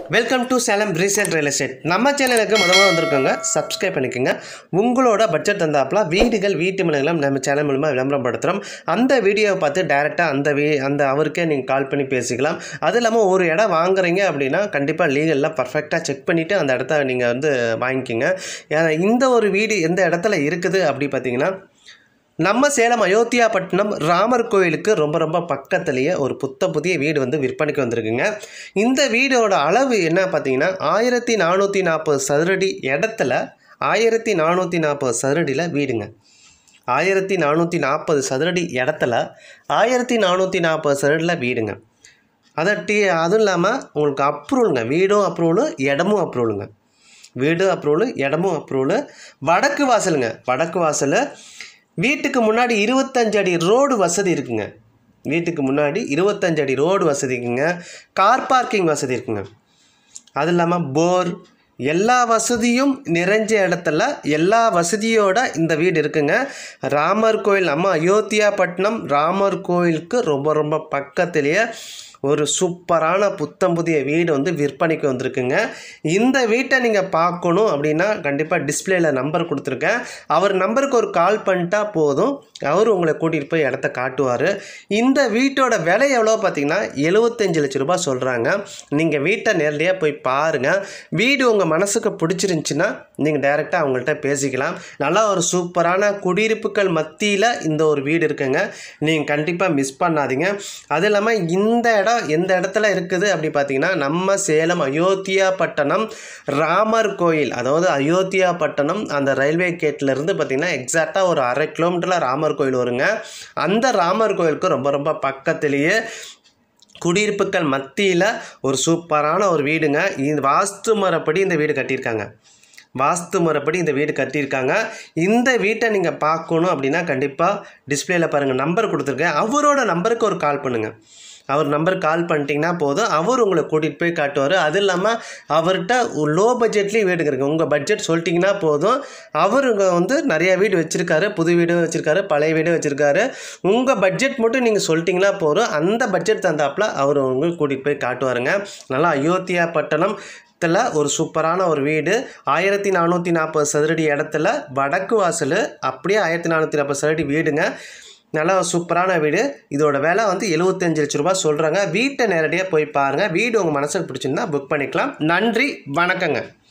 welcome to Salem resale real estate நம்ம சேனலுக்கு முதல்ல வந்திருக்கோங்க சப்ஸ்கிரைப் பண்ணிக்கோங்க உங்களோட பட்ஜெட் தந்தாப்புல வீடுகள் வீட்டு மனைகளும் நம்ம சேனல் மூலமாக விளம்பரப்படுத்துகிறோம் அந்த வீடியோவை பார்த்து டேரெக்டாக அந்த வீ அந்த அவருக்கே நீங்கள் கால் பண்ணி பேசிக்கலாம் அது இல்லாமல் ஒரு இடம் வாங்குறீங்க அப்படின்னா கண்டிப்பாக லீகலில் பர்ஃபெக்டாக செக் பண்ணிவிட்டு அந்த இடத்த நீங்கள் வந்து வாங்கிக்கோங்க ஏன்னா இந்த ஒரு வீடு எந்த இடத்துல இருக்குது அப்படி பார்த்தீங்கன்னா நம்ம சேலம் அயோத்தியாப்பட்டினம் ராமர் கோயிலுக்கு ரொம்ப ரொம்ப பக்கத்துலேயே ஒரு புத்த புதிய வீடு வந்து விற்பனைக்கு வந்திருக்குங்க இந்த வீடோட அளவு என்ன பார்த்தீங்கன்னா ஆயிரத்தி நானூற்றி நாற்பது சதுரடி இடத்துல ஆயிரத்தி நானூற்றி நாற்பது சதுரடியில் வீடுங்க ஆயிரத்தி நானூற்றி நாற்பது சதுரடி இடத்துல ஆயிரத்தி நானூற்றி நாற்பது சதுரடியில் வீடுங்க அதை டி அதுவும் இல்லாமல் உங்களுக்கு அப்ரூவலுங்க வீடும் அப்ரூவலு இடமும் அப்ரூவலுங்க வீடு அப்ரூவலு இடமும் அப்ரூவலு வடக்கு வாசலுங்க வடக்கு வாசல் வீட்டுக்கு முன்னாடி இருபத்தஞ்சு அடி ரோடு வசதி இருக்குங்க வீட்டுக்கு முன்னாடி இருபத்தஞ்சு அடி ரோடு வசதி இருக்குங்க கார் பார்க்கிங் வசதி இருக்குங்க அது இல்லாமல் போர் எல்லா வசதியும் நிறைஞ்ச இடத்துல எல்லா வசதியோட இந்த வீடு இருக்குங்க ராமர் கோயில் நம்ம அயோத்தியாப்பட்டினம் ராமர் கோயிலுக்கு ரொம்ப ரொம்ப பக்கத்துலேயே ஒரு சூப்பரான புத்தம் புதிய வீடு வந்து விற்பனைக்கு வந்திருக்குங்க இந்த வீட்டை நீங்கள் பார்க்கணும் அப்படின்னா கண்டிப்பாக டிஸ்பிளேல நம்பர் கொடுத்துருக்கேன் அவர் நம்பருக்கு ஒரு கால் பண்ணிட்டா போதும் அவர் உங்களை கூட்டிகிட்டு போய் இடத்த காட்டுவார் இந்த வீட்டோட விலை எவ்வளோ பார்த்தீங்கன்னா எழுபத்தஞ்சு லட்ச ரூபாய் சொல்கிறாங்க நீங்கள் வீட்டை நேரடியாக போய் பாருங்கள் வீடு உங்கள் மனசுக்கு பிடிச்சிருந்துச்சின்னா நீங்கள் டைரெக்டாக அவங்கள்ட்ட பேசிக்கலாம் நல்லா ஒரு சூப்பரான குடியிருப்புகள் மத்தியில் இந்த ஒரு வீடு இருக்குங்க நீங்கள் கண்டிப்பாக மிஸ் பண்ணாதீங்க அது இல்லாமல் இந்த இடம் எந்த இடத்துல இருக்குது அப்படி பார்த்தீங்கன்னா நம்ம சேலம் அயோத்தியா பட்டணம் ராமர் கோயில் அதாவது அயோத்தியா பட்டணம் அந்த ரயில்வே கேட்லேருந்து பார்த்தீங்கன்னா எக்ஸாக்டாக ஒரு அரை கிலோமீட்டரில் ராமர் கோயில் வருங்க அந்த ராமர் கோயிலுக்கு ரொம்ப ரொம்ப பக்கத்துலேயே குடியிருப்புகள் மத்தியில் ஒரு சூப்பரான ஒரு வீடுங்க இது வாஸ்து முறைப்படி இந்த வீடு கட்டியிருக்காங்க வாஸ்து முறைப்படி இந்த வீடு கட்டியிருக்காங்க இந்த வீட்டை நீங்கள் பார்க்கணும் அப்படின்னா கண்டிப்பாக டிஸ்பிளேல பாருங்கள் நம்பர் கொடுத்துருக்கேன் அவரோட நம்பருக்கு ஒரு கால் பண்ணுங்கள் அவர் நம்பருக்கு கால் பண்ணிட்டீங்கன்னா போதும் அவர் உங்களை கூட்டிகிட்டு போய் காட்டுவார் அது இல்லாமல் அவர்கிட்ட லோ பட்ஜெட்லேயும் வீடு இருக்குது உங்கள் பட்ஜெட் சொல்லிட்டிங்கன்னா போதும் அவர் வந்து நிறைய வீடு வச்சுருக்காரு புது வீடும் வச்சுருக்காரு பழைய வீடும் வச்சுருக்காரு உங்கள் பட்ஜெட் மட்டும் நீங்கள் சொல்லிட்டிங்கன்னா போதும் அந்த பட்ஜெட் தந்தாப்புல அவர் உங்களுக்கு கூட்டிகிட்டு போய் காட்டுவாருங்க நல்லா அயோத்தியா பட்டணம் இடத்துல ஒரு சூப்பரான ஒரு வீடு ஆயிரத்தி நானூற்றி நாற்பது சதுரடி இடத்துல வடக்கு வாசல் அப்படியே ஆயிரத்தி நானூற்றி நாற்பது சதுரடி வீடுங்க நல்லா சூப்பரான வீடு இதோட விலை வந்து எழுபத்தஞ்சு லட்ச ரூபாய் சொல்கிறாங்க வீட்டை நேரடியாக போய் பாருங்கள் வீடு உங்கள் மனசுக்கு பிடிச்சிருந்தா புக் பண்ணிக்கலாம் நன்றி வணக்கங்க